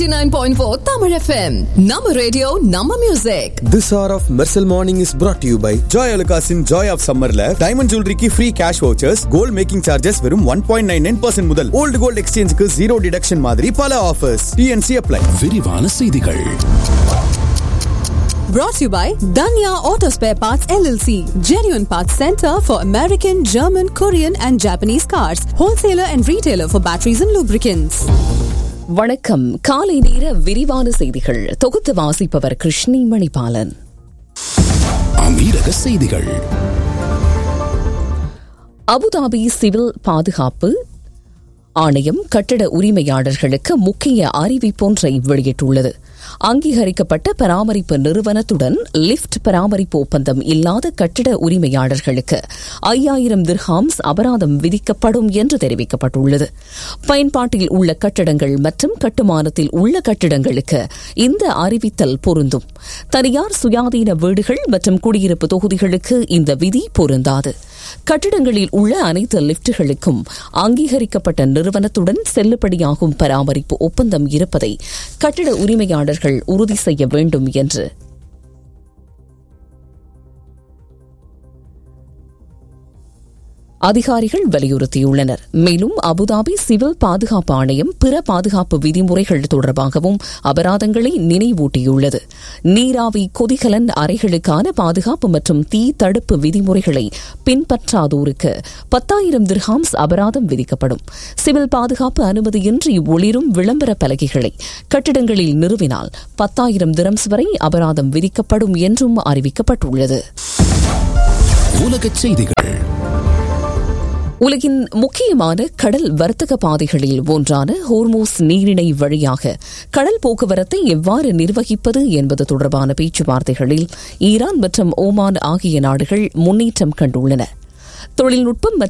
89.4 Tamil FM. Nama radio, Nama music. This hour of Mersal Morning is brought to you by Joy Alukasin Joy of Summerல diamond ஜுவல்லரிக்கு free cash vouchers gold making charges வெறும் one point nine nine percent முதல் old gold எக்ஸ்சேஞ்சுக்கு zero deduction மாதிரி பல offers DNC apply விரிவான செய்திகள் Brought to you by Danya Auto Spare Parts LLC. Genuine Parts Center for American, German, Korean and Japanese cars. Wholesaler and retailer for batteries and lubricants. வணக்கம் காலை நேர விரிவான செய்திகள் தொகுத்து வாசிப்பவர் கிருஷ்ணி மணிபாலன் அமீரக செய்திகள் அபுதாபி சிவில் பாதுகாப்பு ஆணையம் கட்டட உரிமையாளர்களுக்கு முக்கிய அறிவிப்பொன்றை வெளியிட்டுள்ளது அங்கீகரிக்கப்பட்ட பராமரிப்பு நிறுவனத்துடன் லிப்ட் பராமரிப்பு ஒப்பந்தம் இல்லாத கட்டிட உரிமையாளர்களுக்கு ஐயாயிரம் திர்ஹாம்ஸ் அபராதம் விதிக்கப்படும் என்று தெரிவிக்கப்பட்டுள்ளது பயன்பாட்டில் உள்ள கட்டடங்கள் மற்றும் கட்டுமானத்தில் உள்ள கட்டிடங்களுக்கு இந்த அறிவித்தல் பொருந்தும் தனியார் சுயாதீன வீடுகள் மற்றும் குடியிருப்பு தொகுதிகளுக்கு இந்த விதி பொருந்தாது கட்டிடங்களில் உள்ள அனைத்து லிப்டுகளுக்கும் அங்கீகரிக்கப்பட்ட நிறுவனத்துடன் செல்லுபடியாகும் பராமரிப்பு ஒப்பந்தம் இருப்பதை கட்டிட உரிமையாளர்கள் உறுதி செய்ய வேண்டும் என்று அதிகாரிகள் வலியுறுத்தியுள்ளனர் மேலும் அபுதாபி சிவில் பாதுகாப்பு ஆணையம் பிற பாதுகாப்பு விதிமுறைகள் தொடர்பாகவும் அபராதங்களை நினைவூட்டியுள்ளது நீராவி கொதிகலன் அறைகளுக்கான பாதுகாப்பு மற்றும் தீ தடுப்பு விதிமுறைகளை பின்பற்றாதோருக்கு பத்தாயிரம் திர்ஹாம்ஸ் அபராதம் விதிக்கப்படும் சிவில் பாதுகாப்பு அனுமதியின்றி ஒளிரும் விளம்பர பலகைகளை கட்டிடங்களில் நிறுவினால் பத்தாயிரம் திரம்ஸ் வரை அபராதம் விதிக்கப்படும் என்றும் அறிவிக்கப்பட்டுள்ளது உலகச் செய்திகள் உலகின் முக்கியமான கடல் வர்த்தக பாதைகளில் ஒன்றான ஹோர்மோஸ் நீரிணை வழியாக கடல் போக்குவரத்தை எவ்வாறு நிர்வகிப்பது என்பது தொடர்பான பேச்சுவார்த்தைகளில் ஈரான் மற்றும் ஓமான் ஆகிய நாடுகள் முன்னேற்றம் கண்டுள்ளன தொழில்நுட்பம் மற்றும்